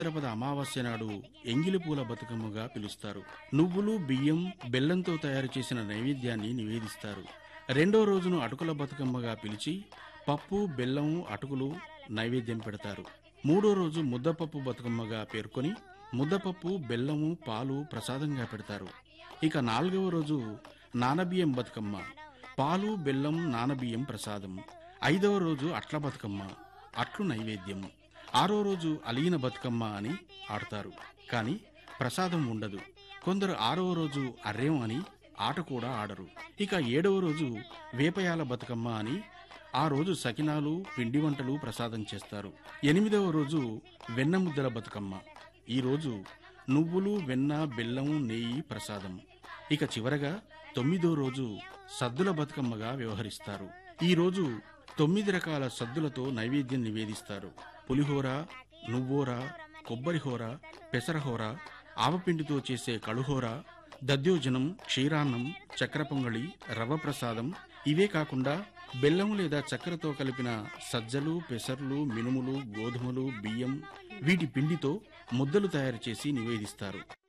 భాద్రపద అమావాస్య నాడు ఎంగిలి పూల బతుకమ్మగా పిలుస్తారు నువ్వులు బియ్యం బెల్లంతో తయారు చేసిన నైవేద్యాన్ని నివేదిస్తారు రెండో రోజును అటుకుల బతుకమ్మగా పిలిచి పప్పు బెల్లం అటుకులు నైవేద్యం పెడతారు మూడో రోజు ముద్దపప్పు బతుకమ్మగా పేర్కొని ముద్దపప్పు బెల్లము పాలు ప్రసాదంగా పెడతారు ఇక నాలుగవ రోజు నానబియ్యం బతుకమ్మ పాలు బెల్లం నానబియ్యం ప్రసాదం ఐదవ రోజు అట్ల బతుకమ్మ అట్లు నైవేద్యం ఆరో రోజు అలీన బతుకమ్మ అని ఆడతారు కానీ ప్రసాదం ఉండదు కొందరు ఆరవ రోజు అర్రేం అని ఆట కూడా ఆడరు ఇక ఏడవ రోజు వేపయాల బతుకమ్మ అని ఆ రోజు సకినాలు పిండి వంటలు ప్రసాదం చేస్తారు ఎనిమిదవ రోజు వెన్న ముద్దల బతుకమ్మ ఈ రోజు నువ్వులు వెన్న బెల్లం నెయ్యి ప్రసాదం ఇక చివరగా తొమ్మిదో రోజు సద్దుల బతుకమ్మగా వ్యవహరిస్తారు ఈ రోజు తొమ్మిది రకాల సద్దులతో నైవేద్యం నివేదిస్తారు పులిహోర నువ్వోర కొబ్బరిహోర పెసరహోర ఆవపిండితో చేసే కళుహోర దద్యోజనం క్షీరాన్నం చక్కెర పొంగళి రవ్వ ప్రసాదం ఇవే కాకుండా బెల్లం లేదా చక్కెరతో కలిపిన సజ్జలు పెసర్లు మినుములు గోధుమలు బియ్యం వీటి పిండితో ముద్దలు తయారు చేసి నివేదిస్తారు